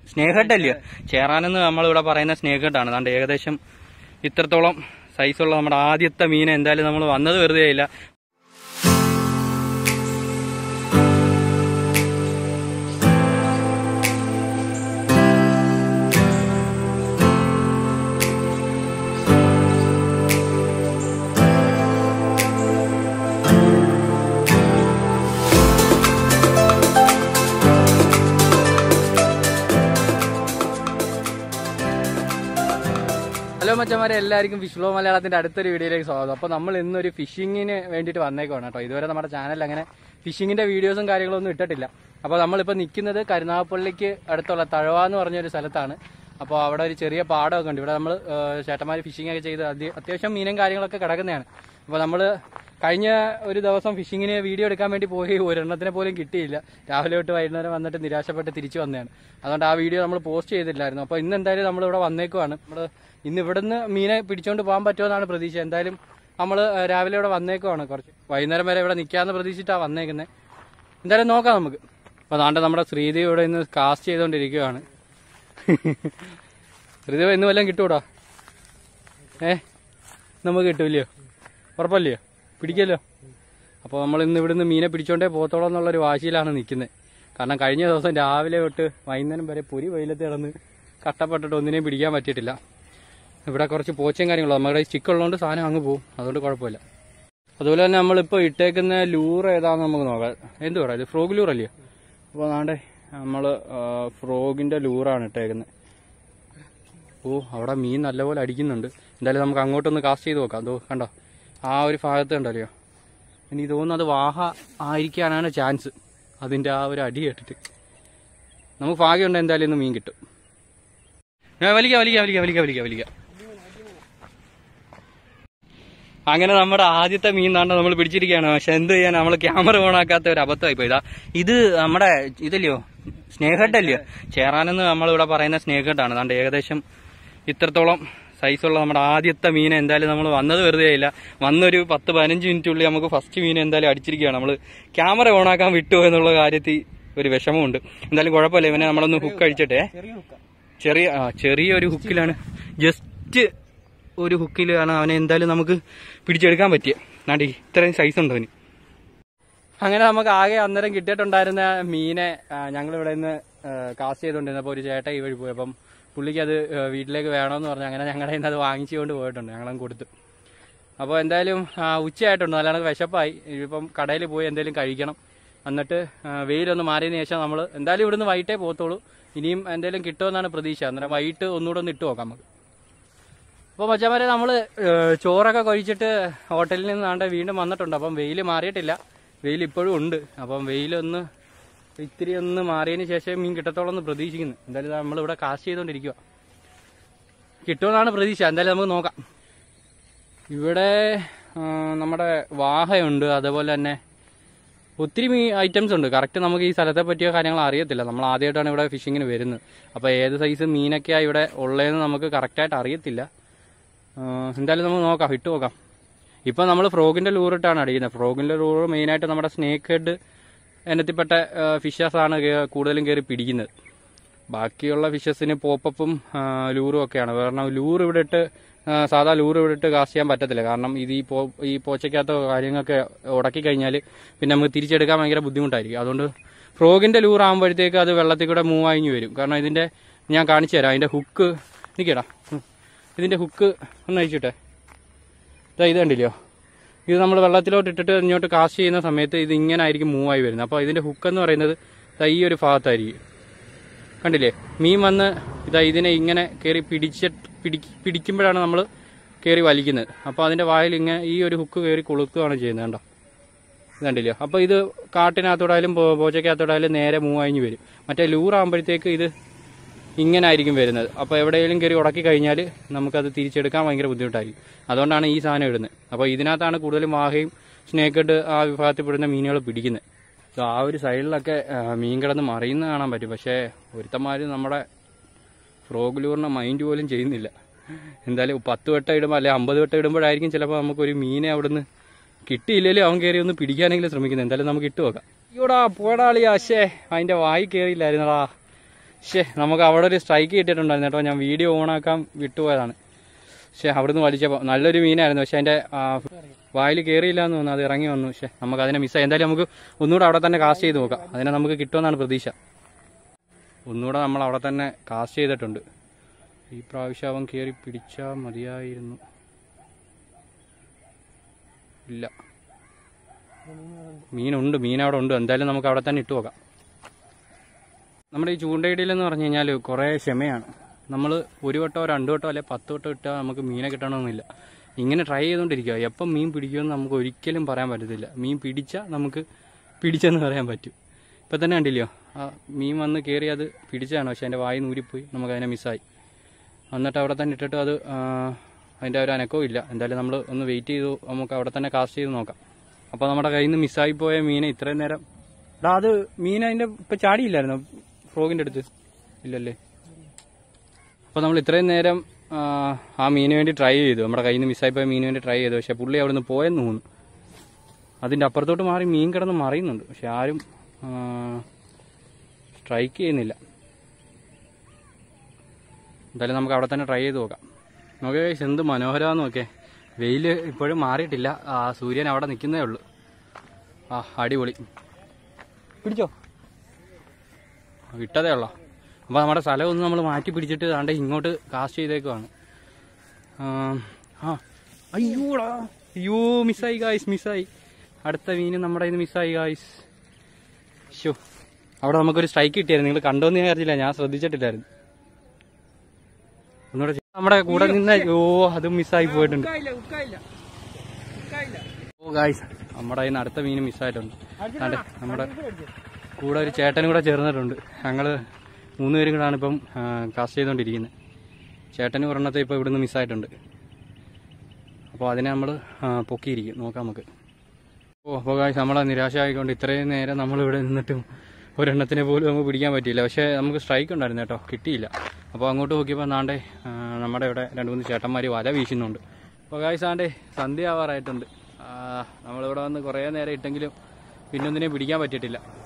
Snake head അല്ലയോ ചേറാനെന്ന് നമ്മളിവിടെ പറയുന്ന സ്നേക് ഹെഡാണ് അതുകൊണ്ട് ഏകദേശം ഇത്രത്തോളം സൈസുള്ള നമ്മുടെ ആദ്യത്തെ മീൻ എന്തായാലും നമ്മൾ വന്നത് വെറുതെ ഇല്ല ഹലോ മച്ചന്മാരെ എല്ലാവർക്കും വിഷ്ണു മലയാളത്തിന്റെ അടുത്തൊരു വീഡിയോയിലേക്ക് സ്വാഗതം അപ്പോൾ നമ്മൾ ഇന്നൊരു ഫിഷിങ്ങിന് വേണ്ടിയിട്ട് വന്നേക്കുവാണ് കേട്ടോ ഇതുവരെ നമ്മുടെ ചാനലിൽ അങ്ങനെ ഫിഷിങ്ങിന്റെ വീഡിയോസും കാര്യങ്ങളൊന്നും ഇട്ടിട്ടില്ല അപ്പോൾ നമ്മളിപ്പോൾ നിൽക്കുന്നത് കരുനാഗപ്പള്ളിക്ക് അടുത്തുള്ള തഴവ എന്ന് പറഞ്ഞൊരു സ്ഥലത്താണ് അപ്പോൾ അവിടെ ഒരു ചെറിയ പാടമൊക്കെ ഉണ്ട് ഇവിടെ നമ്മൾ ചേട്ടന്മാർ ഫിഷിംഗ് ഒക്കെ ചെയ്ത് അതി- അത്യാവശ്യം മീനും കാര്യങ്ങളൊക്കെ കിടക്കുന്നതാണ് അപ്പോൾ നമ്മൾ കഴിഞ്ഞ ഒരു ദിവസം ഫിഷിങ്ങിന് വീഡിയോ എടുക്കാൻ വേണ്ടി പോയി ഒരെണ്ണത്തിനെ പോലും കിട്ടിയില്ല രാവിലെ തൊട്ട് വൈകുന്നേരം വന്നിട്ട് നിരാശപ്പെട്ട് തിരിച്ചു വന്നതാണ് അതുകൊണ്ട് ആ വീഡിയോ നമ്മൾ പോസ്റ്റ് ചെയ്തിട്ടില്ലായിരുന്നു അപ്പോൾ ഇന്ന് എന്തായാലും നമ്മൾ ഇവിടെ വന്നേക്കുവാണ് നമ്മൾ ഇന്ന് ഇവിടുന്ന് മീനെ പിടിച്ചോണ്ട് പോകാൻ പറ്റുമെന്നാണ് പ്രതീക്ഷ എന്തായാലും നമ്മൾ രാവിലെ ഇവിടെ വന്നേക്കുവാണ് കുറച്ച് വൈകുന്നേരം വരെ ഇവിടെ നിൽക്കാമെന്ന് പ്രതീക്ഷിച്ചിട്ടാണ് വന്നേക്കുന്നത് എന്തായാലും നോക്കാം നമുക്ക് അപ്പോൾ അതാണ്ട് നമ്മുടെ ശ്രീദേവി ഇവിടെ ഇന്ന് കാസ്റ്റ് ചെയ്തുകൊണ്ടിരിക്കുകയാണ് ശ്രീദേവി ഇന്ന് വല്ലതും കിട്ടൂടാ ഏ നമുക്ക് കിട്ടൂല്ലയോ ഉറപ്പല്ലയോ പിടിക്കല്ലോ അപ്പോൾ നമ്മൾ ഇന്ന് ഇവിടുന്ന് മീനെ പിടിച്ചോണ്ടേ പോത്തോളം എന്നുള്ളൊരു വാശിയിലാണ് നിൽക്കുന്നത് കാരണം കഴിഞ്ഞ ദിവസം രാവിലെ തൊട്ട് വൈകുന്നേരം വരെ പൊരി വെയിലത്ത് കിടന്ന് കഷ്ടപ്പെട്ടിട്ട് ഒന്നിനെയും പിടിക്കാൻ പറ്റിയിട്ടില്ല ഇവിടെ കുറച്ച് പോച്ചയും കാര്യങ്ങളും നമ്മുടെ സ്റ്റിക്ക് ഉള്ളതുകൊണ്ട് സാധനം അങ്ങ് പോകും അതുകൊണ്ട് കുഴപ്പമില്ല അതുപോലെ തന്നെ നമ്മളിപ്പോൾ ഇട്ടേക്കുന്ന ലൂർ ഏതാണെന്ന് നമുക്ക് നോക്കാം എന്ത് പറയാം ഇത് ഫ്രോഗ് ലൂർ അല്ലയോ അപ്പോൾ നാണ്ടെ നമ്മൾ ഫ്രോഗിൻ്റെ ലൂറാണ് ഇട്ടേക്കുന്നത് ഓ അവിടെ മീൻ നല്ലപോലെ അടിക്കുന്നുണ്ട് എന്തായാലും നമുക്ക് അങ്ങോട്ടൊന്ന് കാസ്റ്റ് ചെയ്ത് നോക്കാം അതോ കണ്ടോ ആ ഒരു ഭാഗത്ത് കണ്ടല്ലോ എനിക്ക് തോന്നുന്നു അത് വാഹ ആയിരിക്കാനാണ് ചാൻസ് അതിൻ്റെ ആ ഒരു അടി കേട്ടിട്ട് നമുക്ക് ഭാഗ്യമുണ്ട് എന്തായാലും ഇന്ന് മീൻ കിട്ടും ഞാൻ വലിക്ക വലിക്ക വലിക്ക വലിക്ക വലിക്ക വലിക്ക അങ്ങനെ നമ്മുടെ ആദ്യത്തെ മീൻ താണ്ട നമ്മൾ പിടിച്ചിരിക്കുകയാണ് പക്ഷെ എന്ത് ചെയ്യാൻ നമ്മൾ ക്യാമറ ഓണാക്കാത്ത ഒരു അബദ്ധമായി പോയതാ ഇത് നമ്മുടെ ഇതല്ലയോ സ്നേഹട്ടല്ലയോ ചേറാനെന്ന് നമ്മളിവിടെ പറയുന്ന സ്നേഹട്ടാണ് അതുകൊണ്ട് ഏകദേശം ഇത്രത്തോളം സൈസുള്ള നമ്മുടെ ആദ്യത്തെ മീൻ എന്തായാലും നമ്മൾ വന്നത് വെറുതെ ഇല്ല വന്നൊരു പത്ത് പതിനഞ്ച് മിനിറ്റുള്ളിൽ നമുക്ക് ഫസ്റ്റ് മീൻ എന്തായാലും അടിച്ചിരിക്കുകയാണ് നമ്മൾ ക്യാമറ ഓണാക്കാൻ വിട്ടു എന്നുള്ള കാര്യത്തിൽ ഒരു വിഷമമുണ്ട് എന്തായാലും കുഴപ്പമില്ല ഇവനെ നമ്മളൊന്ന് ഹുക്ക് അടിച്ചിട്ടേ ചെറിയ ആ ചെറിയൊരു ഹുക്കിലാണ് ജസ്റ്റ് ഒരു ഹുക്കിലാണ് അവനെ എന്തായാലും നമുക്ക് പിടിച്ചെടുക്കാൻ പറ്റിയ നാണ്ടി ഇത്രയും സൈസ് ഉണ്ടോ അവന് അങ്ങനെ നമുക്ക് ആകെ അന്നേരം കിട്ടിയിട്ടുണ്ടായിരുന്ന മീനെ ഞങ്ങൾ ഇവിടെ നിന്ന് കാസ്റ്റ് ചെയ്തുകൊണ്ടിരുന്നപ്പോൾ ഒരു ചേട്ട ഈ വഴി പോയി അപ്പം പുള്ളിക്ക് അത് ആ, വീട്ടിലേക്ക് വേണമെന്ന് പറഞ്ഞു അങ്ങനെ ഞങ്ങളുടെ കയ്യിൽ നിന്ന് അത് വാങ്ങിച്ചുകൊണ്ട് പോയിട്ടുണ്ട് ഞങ്ങളങ്ങ് കൊടുത്തു അപ്പോൾ എന്തായാലും ആ, ഉച്ചയായിട്ടുണ്ട് നല്ലോണം വിശപ്പായി ഇപ്പം കടയിൽ പോയി എന്തെങ്കിലും കഴിക്കണം എന്നിട്ട് ആ, വെയിലൊന്ന് മാറിയതിന് ശേഷം നമ്മൾ എന്തായാലും ഇവിടുന്ന് വൈകിട്ടേ പോകത്തുള്ളൂ ഇനിയും എന്തെങ്കിലും കിട്ടുമെന്നാണ് പ്രതീക്ഷ അന്നേരം വൈകിട്ട് ഒന്നുകൂടെ ഒന്ന് ഇട്ട് നോക്കാം നമുക്ക് അപ്പോൾ മച്ചാമാരെ നമ്മൾ ചോറൊക്കെ കഴിച്ചിട്ട് ഹോട്ടലിൽ നിന്നാണ്ട് വീണ്ടും വന്നിട്ടുണ്ട് അപ്പം വെയിൽ മാറിയിട്ടില്ല വെയിൽ ഇപ്പോഴും ഉണ്ട് അപ്പം വെയിലൊന്ന് ഇത്തിരി ഒന്ന് മാറിയതിന് ശേഷം മീൻ കിട്ടത്തോളം എന്ന് പ്രതീക്ഷിക്കുന്നു എന്തായാലും നമ്മളിവിടെ കാസ്റ്റ് ചെയ്തുകൊണ്ടിരിക്കുക കിട്ടുമെന്നാണ് പ്രതീക്ഷ എന്തായാലും നമുക്ക് നോക്കാം ഇവിടെ ആ, നമ്മുടെ വാഹയുണ്ട് അതേപോലെ തന്നെ ഒത്തിരി മീ ഐറ്റംസ് ഉണ്ട് കറക്റ്റ് നമുക്ക് ഈ സ്ഥലത്തെ പറ്റിയ കാര്യങ്ങൾ അറിയത്തില്ല നമ്മൾ ആദ്യമായിട്ടാണ് ഇവിടെ ഫിഷിങ്ങിന് വരുന്നത് അപ്പോൾ ഏത് സൈസ് മീനൊക്കെയാണ് ഇവിടെ ഉള്ളതെന്ന് നമുക്ക് കറക്റ്റായിട്ട് അറിയത്തില്ല ആ, എന്തായാലും നമുക്ക് നോക്കാം ഇട്ട് നോക്കാം ഇപ്പം നമ്മൾ ഫ്രോഗിൻ്റെ ലൂറിട്ടാണ് അടിക്കുന്നത് ഫ്രോഗിൻ്റെ ലൂറ് മെയിനായിട്ട് നമ്മുടെ സ്നേക്ക് ഹെഡ് ഇനത്തിൽപ്പെട്ട ഫിഷസ് ആണ് കേ- കൂടുതലും കയറി പിടിക്കുന്നത് ബാക്കിയുള്ള ഫിഷസിന് പോപ്പപ്പും ലൂറും ഒക്കെയാണ് കാരണം ലൂർ ഇവിടെ ഇട്ട് ആ, സാധാ ലൂർ ഇവിടെ ഇട്ട് കാസ്റ്റ് ചെയ്യാൻ പറ്റത്തില്ല കാരണം ഇത് ഈ പോ ഈ പോച്ചയ്ക്കകത്ത കാര്യങ്ങളൊക്കെ ഉടക്കി കഴിഞ്ഞാൽ പിന്നെ നമുക്ക് തിരിച്ചെടുക്കാൻ ഭയങ്കര ബുദ്ധിമുട്ടായിരിക്കും അതുകൊണ്ട് ഫ്രോഗിൻ്റെ ലൂർ ആകുമ്പോഴത്തേക്ക് അത് വെള്ളത്തിൽ കൂടെ മൂവ് ആയിഞ്ഞ് വരും കാരണം ഇതിൻ്റെ ഞാൻ കാണിച്ചു തരാം അതിൻ്റെ ഹുക്ക് നിൽക്കടാ ഇതിൻ്റെ ഹുക്ക് ഒന്ന് അയച്ചിട്ടെ ഇതാ ഇത് കണ്ടില്ലയോ ഇത് നമ്മൾ വെള്ളത്തിലോട്ട് ഇട്ടിട്ട് ഇങ്ങോട്ട് കാസ്റ്റ് ചെയ്യുന്ന സമയത്ത് ഇത് ഇങ്ങനെ ആയിരിക്കും മൂവ് ആയി വരുന്നത് അപ്പോൾ ഇതിൻ്റെ ഹുക്ക് എന്ന് പറയുന്നത് ദാ ഈ ഒരു ഭാഗത്തായിരിക്കും കണ്ടില്ലേ മീൻ വന്ന് ഇതാ ഇതിനെ ഇങ്ങനെ കയറി പിടിച്ച പിടിക്ക് പിടിക്കുമ്പോഴാണ് നമ്മൾ കയറി വലിക്കുന്നത് അപ്പോൾ അതിൻ്റെ വായിൽ ഇങ്ങനെ ഈ ഒരു ഹുക്ക് കയറി കൊളുത്തുകയാണ് ചെയ്യുന്നത് കണ്ടോ ഇത് കണ്ടില്ലയോ അപ്പോൾ ഇത് കാട്ടിനകത്തോടായാലും പോ- പോച്ചയ്ക്കകത്തോടായാലും നേരെ മൂവ് ആയിഞ്ഞ് വരും മറ്റേ ലൂറാകുമ്പോഴത്തേക്ക് ഇത് ഇങ്ങനെ ആയിരിക്കും വരുന്നത് അപ്പോൾ എവിടെയെങ്കിലും കയറി ഉടക്കി കഴിഞ്ഞാൽ നമുക്കത് തിരിച്ചെടുക്കാൻ ഭയങ്കര ബുദ്ധിമുട്ടായിരിക്കും അതുകൊണ്ടാണ് ഈ സാധനം ഇടുന്നത് അപ്പോൾ ഇതിനകത്താണ് കൂടുതലും വാഹയും സ്നേക്കട്ട് ആ വിഭാഗത്തിൽപ്പെടുന്ന മീനുകൾ പിടിക്കുന്നത് സോ ആ ഒരു സൈഡിലൊക്കെ ആ, മീൻ കിടന്ന് മറിയുന്ന കാണാൻ പറ്റും പക്ഷേ ഒരുത്തന്മാർ നമ്മുടെ ഫ്രോഗ് ലൂറിനെ മൈൻഡ് പോലും ചെയ്യുന്നില്ല എന്തായാലും പത്ത് വട്ടം ഇടുമ്പോൾ അല്ലെങ്കിൽ അമ്പത് വട്ടം ഇടുമ്പോഴായിരിക്കും ചിലപ്പോൾ നമുക്കൊരു മീനെ അവിടുന്ന് കിട്ടിയില്ലെങ്കിലും അവൻ കയറി ഒന്ന് പിടിക്കാനെങ്കിലും ശ്രമിക്കുന്നത് എന്തായാലും നമുക്ക് ഇട്ട് നോക്കാം ഇവിടെ പോടാളി ആശേ അതിൻ്റെ വായി കയറിയില്ലായിരുന്നടാ ശേ നമുക്ക് അവിടെ ഒരു സ്ട്രൈക്ക് കിട്ടിയിട്ടുണ്ടായിരുന്നു കേട്ടോ ഞാൻ വീഡിയോ ഓണാക്കാൻ വിട്ടുപോയതാണ് പക്ഷേ അവിടുന്ന് വലിച്ചപ്പോൾ നല്ലൊരു മീനായിരുന്നു പക്ഷെ അതിൻ്റെ വായിൽ കയറിയില്ല എന്ന് തോന്നുന്നു അത് ഇറങ്ങി വന്നു പക്ഷേ നമുക്ക് അതിനെ മിസ്സായി എന്തായാലും നമുക്ക് ഒന്നുകൂടെ അവിടെ തന്നെ കാസ്റ്റ് ചെയ്ത് നോക്കാം അതിനെ നമുക്ക് കിട്ടുമെന്നാണ് പ്രതീക്ഷ ഒന്നുകൂടെ നമ്മൾ അവിടെ തന്നെ കാസ്റ്റ് ചെയ്തിട്ടുണ്ട് ഈ പ്രാവശ്യം അവൻ കയറി പിടിച്ചാൽ മതിയായിരുന്നു ഇല്ല മീനുണ്ട് മീൻ അവിടെ ഉണ്ട് എന്തായാലും നമുക്ക് അവിടെ തന്നെ ഇട്ട് നോക്കാം നമ്മുടെ ഈ ചൂണ്ടയിടയിലെന്ന് പറഞ്ഞു കഴിഞ്ഞാൽ കുറേ ക്ഷമയാണ് നമ്മൾ ഒരു വട്ടോ രണ്ട് വട്ടോ അല്ലെ പത്ത് വട്ടോ ഇട്ടാൽ നമുക്ക് മീനെ കിട്ടണമെന്നില്ല ഇങ്ങനെ ട്രൈ ചെയ്തുകൊണ്ടിരിക്കുക എപ്പം മീൻ പിടിക്കുമെന്ന് നമുക്ക് ഒരിക്കലും പറയാൻ പറ്റത്തില്ല മീൻ പിടിച്ചാൽ നമുക്ക് പിടിച്ചെന്ന് പറയാൻ പറ്റും ഇപ്പം തന്നെ കണ്ടില്ലയോ ആ മീൻ വന്ന് കയറി അത് പിടിച്ചതാണ് പക്ഷെ അതിൻ്റെ വായി നൂരിപ്പോയി നമുക്ക് അതിനെ മിസ്സായി എന്നിട്ട് അവിടെ തന്നെ ഇട്ടിട്ട് അത് ആ, അതിൻ്റെ ഒരു അനക്കവും ഇല്ല എന്തായാലും നമ്മൾ ഒന്ന് വെയിറ്റ് ചെയ്തു നമുക്ക് അവിടെ തന്നെ കാസ്റ്റ് ചെയ്ത് നോക്കാം അപ്പോൾ നമ്മുടെ കയ്യിൽ നിന്ന് മിസ്സായി പോയ മീനെ ഇത്രയും നേരം എടാ അത് മീൻ അതിൻ്റെ ഇപ്പം ചാടിയില്ലായിരുന്നോ ഫ്രോഗിൻ്റെ അടുത്ത് ഇല്ലല്ലേ അപ്പോൾ നമ്മൾ ഇത്രയും നേരം ആ, ആ മീന് വേണ്ടി ട്രൈ ചെയ്തു നമ്മുടെ കയ്യിൽ നിന്ന് മിസ്സായി പോയ മീന് വേണ്ടി ട്രൈ ചെയ്തു പക്ഷെ പുള്ളി അവിടെ നിന്ന് പോയെന്ന് തോന്നുന്നു അതിൻ്റെ അപ്പുറത്തോട്ട് മാറി മീൻ കിടന്ന് മറിയുന്നുണ്ട് പക്ഷെ ആരും സ്ട്രൈക്ക് ചെയ്യുന്നില്ല എന്തായാലും നമുക്ക് അവിടെ തന്നെ ട്രൈ ചെയ്ത് നോക്കാം നോക്കിയ എന്ത് മനോഹരമാന്ന് നോക്കേ വെയിൽ ഇപ്പോഴും മാറിയിട്ടില്ല ആ സൂര്യൻ അവിടെ നിൽക്കുന്നേ ഉള്ളൂ ആ അടിപൊളി പിടിച്ചോ വിട്ടതേ ഉള്ളോ അപ്പോൾ നമ്മുടെ സ്ഥലം ഒന്ന് നമ്മൾ മാറ്റി പിടിച്ചിട്ട് ദാണ്ടെ ഇങ്ങോട്ട് കാസ്റ്റ് ചെയ്തേക്കുവാണ് ആ ആ, അയ്യോടാ അയ്യോ മിസ്സായി ഗായ്സ് മിസ്സായി അടുത്ത മീന് നമ്മുടെ കയ്യിൽ നിന്ന് മിസ്സായി ഗായ്സ് ഷോ അവിടെ നമുക്കൊരു സ്ട്രൈക്ക് കിട്ടിയായിരുന്നു നിങ്ങൾ കണ്ടോന്ന് ഞാൻ അറിയില്ല ഞാൻ ശ്രദ്ധിച്ചിട്ടില്ലായിരുന്നു ഒന്നുകൂടെ ചെയ്യ്. നമ്മുടെ കൂടെ നിന്ന് ഓ അതും മിസ്സായി പോയിട്ടുണ്ട് ഓ ഗായ്സ് നമ്മുടെ കയ്യിൽ നിന്ന് അടുത്ത മീൻ മിസ്സായിട്ടുണ്ട് അതെ നമ്മുടെ കൂടെ ഒരു ചേട്ടനും കൂടെ ചേർന്നിട്ടുണ്ട് ഞങ്ങള് മൂന്നുപേരും കൂടാണ് ഇപ്പം കാസ്റ്റ് ചെയ്തുകൊണ്ടിരിക്കുന്നത് ചേട്ടന് ഒരെണ്ണത്തെ ഇപ്പോൾ ഇവിടുന്ന് മിസ്സായിട്ടുണ്ട് അപ്പോൾ അതിനെ നമ്മൾ പൊക്കിയിരിക്കും നോക്കാം നമുക്ക് ഓ അപ്പോൾ കാശ് നമ്മളെ നിരാശ ആയിക്കൊണ്ട് ഇത്രയും നേരം നമ്മളിവിടെ നിന്നിട്ടും ഒരെണ്ണത്തിനെ പോലും നമുക്ക് പിടിക്കാൻ പറ്റിയില്ല പക്ഷേ നമുക്ക് സ്ട്രൈക്ക് ഉണ്ടായിരുന്നു കേട്ടോ കിട്ടിയില്ല അപ്പോൾ അങ്ങോട്ട് നോക്കിയപ്പോൾ നാണ്ടേ ആ, നമ്മുടെ ഇവിടെ രണ്ട് മൂന്ന് ചേട്ടന്മാർ വല വീശുന്നുണ്ട് അപ്പോൾ കാശ് ആണ്ടേ സന്ധ്യ ആവാറായിട്ടുണ്ട് ആ, നമ്മളിവിടെ വന്ന് കുറേ നേരം ഇട്ടെങ്കിലും പിന്നൊന്നിനെ പിടിക്കാൻ പറ്റിയിട്ടില്ല